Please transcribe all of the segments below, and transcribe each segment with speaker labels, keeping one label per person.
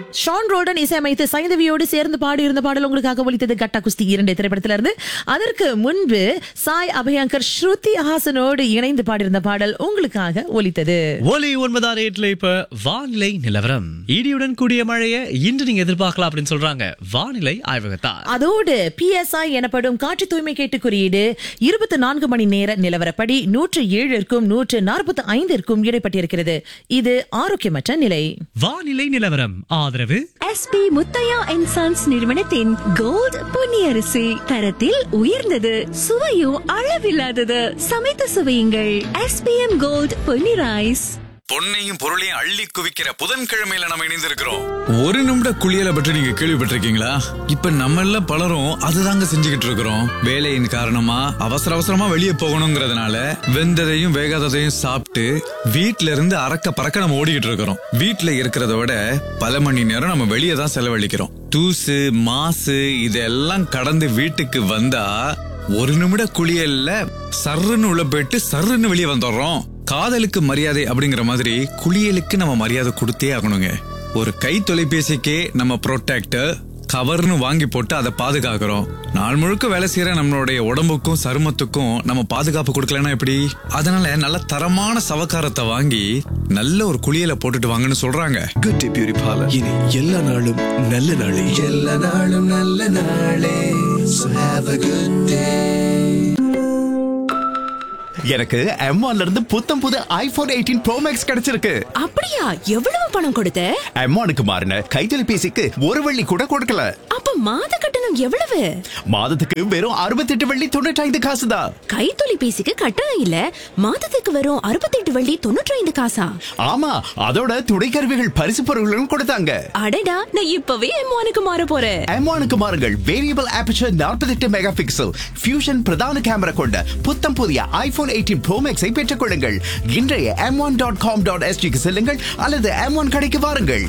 Speaker 1: Shawn Roldan இசையமைத்து சைந்தவியோடு சேர்ந்து பாடியிருந்த பாடல் உங்களுக்காக ஒலித்தது கட்டா குஸ்தி இரண்டு திரைப்படத்துல இருந்து அதற்கு முன்பு சாய் அபயங்கர் ஸ்ருதி ஹாசனோடு இணைந்து பாடியிருந்த பாடல் உங்களுக்காக ஒலித்தது
Speaker 2: ஒலி ஒன்பதாறு எட்டுல இப்ப வானிலை நிலவரம் இடியுடன் கூடிய மழையை இன்று நீங்க எதிர்பார்க்கலாம் அப்படின்னு சொல்றாங்க வானிலை ஆய்வகத்தார்
Speaker 1: அதோடு பிஎஸ்ஐ எனப்படும் காற்று தூய்மை கேட்டு குறியீடு இருபத்தி நான்கு மணி நேர நிலவரப்படி நூற்று ஏழிற்கும் நூற்று நாற்பத்தி ஐந்திற்கும் இடைப்பட்டிருக்கிறது இது ஆரோக்கியமற்ற நிலை
Speaker 2: வானிலை நிலவரம் ஆதரவு
Speaker 3: எஸ்பி முத்தையா அண்ட் சன்ஸ் நிறுவனத்தின் கோல்ட் பொன்னியரிசி தரத்தில் உயர்ந்தது சுவையும் அளவில்லாதது சமைத்து சுவையுங்கள் எஸ்பிஎம் கோல்ட் பொன்னி ரைஸ்
Speaker 4: பொன்னையும் பொருளையும் அள்ளி குவிக்கிற புதன்கிழமையில நம்ம இணைந்திருக்கிறோம்
Speaker 5: ஒரு நிமிட குளியலை பற்றி நீங்க கேள்விப்பட்டிருக்கீங்களா இப்ப நம்ம எல்லாம் பலரும் அதுதாங்க செஞ்சுக்கிட்டு இருக்கிறோம் வேலையின் காரணமா அவசர அவசரமா வெளியே போகணுங்கிறதுனால வெந்ததையும் வேகாததையும் சாப்பிட்டு வீட்ல இருந்து அறக்க பறக்க நம்ம ஓடிக்கிட்டு இருக்கிறோம் வீட்ல இருக்கிறத விட பல மணி நேரம் நம்ம வெளியே தான் செலவழிக்கிறோம் தூசு மாசு இதெல்லாம் கடந்து வீட்டுக்கு வந்தா ஒரு நிமிட குளியல்ல சர்ருன்னு உள்ள போயிட்டு சர்ருன்னு வெளியே வந்துடுறோம் காதலுக்கு மரியாதை அப்படிங்கிற மாதிரி குளியலுக்கு நம்ம மரியாதை கொடுத்தே ஆகணுங்க ஒரு கை தொலைபேசிக்கே நம்ம ப்ரொடெக்டர் கவர்னு வாங்கி போட்டு அதை பாதுகாக்கிறோம் நாள் முழுக்க வேலை செய்யற நம்மளுடைய உடம்புக்கும் சருமத்துக்கும் நம்ம பாதுகாப்பு கொடுக்கலன்னா எப்படி அதனால நல்ல தரமான சவக்காரத்தை வாங்கி நல்ல ஒரு குளியலை போட்டுட்டு வாங்கன்னு சொல்றாங்க
Speaker 6: குட் டே பியூரி பார்லர் இனி எல்லா நாளும் நல்ல நாளே எல்லா நாளும் நல்ல நாளே So have a good day
Speaker 7: எனக்கு M1 ல இருந்து புத்தம் புது ஐபோன் எயிட்டீன் ப்ரோ மேக்ஸ் கிடைச்சிருக்கு
Speaker 3: அப்படியா எவ்வளவு பணம் கொடுத்த
Speaker 7: M1க்கு மாறின கைத்தொலைபேசிக்கு ஒரு வெள்ளி கூட கொடுக்கல
Speaker 3: அப்ப மாத கட்டணம் எவ்வளவு
Speaker 7: மாதத்துக்கு வெறும் அறுபத்தெட்டு வெள்ளி தொண்ணூற்றி ஐந்து காசு தான்
Speaker 3: கைத்தொலைபேசிக்கு கட்டணம் இல்ல மாதத்துக்கு வரும் அறுபத்தெட்டு வள்ளி தொண்ணூற்றி ஐந்து காசா
Speaker 7: ஆமா அதோட துணைக்கருவிகள் பரிசு பொருட்களும் கொடுத்தாங்க
Speaker 3: அடடா நான் இப்பவே எம்மானுக்கு மாற போறேன்
Speaker 7: M1க்கு மாறுங்கள் variable aperture 48 mega pixel fusion பிரதான கேமரா கொண்ட புத்தம் புதிய ஐபோன் எயிட்டீன் ப்ரோ மேக்ஸை பெற்றுக் கொள்ளுங்கள் இன்றைய M one dot com dot எஸ்டிக்கு செல்லுங்கள் அல்லது எம் ஒன் கடைக்கு வாருங்கள்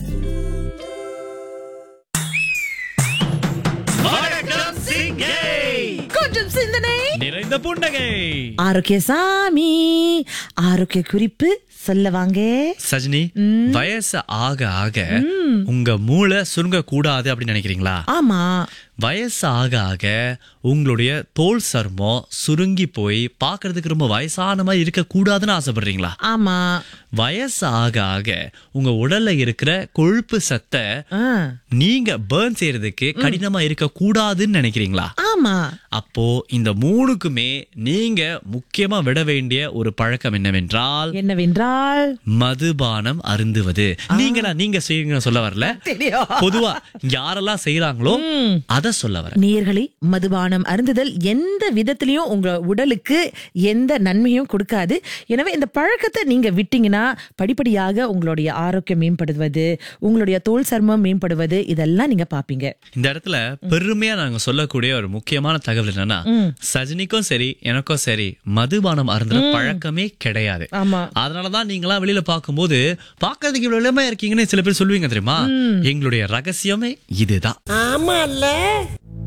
Speaker 2: வணக்கம் சிங்கை
Speaker 1: கொஞ்சம் சிந்தனை
Speaker 2: நிறைந்த புன்னகை
Speaker 1: ஆரோக்கிய சாமி ஆரோக்கிய குறிப்பு சொல்ல வாங்க
Speaker 2: சஜினி வயசு ஆக ஆக உங்க மூளை சுருங்க கூடாது அப்படின்னு நினைக்கிறீங்களா
Speaker 1: ஆமா
Speaker 2: வயசு ஆக ஆக உங்களுடைய தோல் சர்மம் சுருங்கி போய் பார்க்கிறதுக்கு ரொம்ப வயசான மாதிரி இருக்க கூடாதுன்னு ஆசைப்படுறீங்களா
Speaker 1: ஆமா
Speaker 2: வயசு ஆக ஆக உங்க உடல்ல இருக்கிற கொழுப்பு சத்தை
Speaker 1: ஆ,
Speaker 2: நீங்க பேர்ன் செய்யறதுக்கு கடினமா இருக்க கூடாதுன்னு நினைக்கிறீங்களா
Speaker 1: ஆமா
Speaker 2: அப்போ இந்த மூணுக்குமே நீங்க முக்கியமா விட வேண்டிய ஒரு பழக்கம் என்னவென்றால்
Speaker 1: என்னவென்றால்
Speaker 2: மதுபானம் அருந்துவது நீங்களா நீங்க செய்யுங்க சொல்ல வரல
Speaker 1: தெரியும்.
Speaker 2: பொதுவா யாரெல்லாம் செய்யறாங்களோ அத சொல்ல வர
Speaker 1: நேர்களை மதுபானம் அருந்துதல் எந்த விதத்திலையும் உங்க உடலுக்கு எந்த நன்மையும் கொடுக்காது எனவே இந்த பழக்கத்தை நீங்க விட்டீங்கன்னா படிப்படியாக உங்களுடைய ஆரோக்கியம் மேம்படுவது உங்களுடைய தோல் சர்மம் மேம்படுவது இதெல்லாம் நீங்க பாப்பீங்க
Speaker 2: இந்த இடத்துல பெருமையா நாங்க சொல்லக்கூடிய ஒரு முக்கியமான தகவல் என்னன்னா சஜினிக்கும் சரி எனக்கும் சரி மதுபானம் அருந்துற பழக்கமே கிடையாது
Speaker 1: ஆமா.
Speaker 2: அதனாலதான் நீங்களா வெளியில பார்க்கும்போது பார்க்கறதுக்கு இவ்வளவு இளமையா இருக்கீங்கன்னு சில பேர் சொல்லுவீங்க தெரியுமா எங்களுடைய ரகசியமே இதுதான்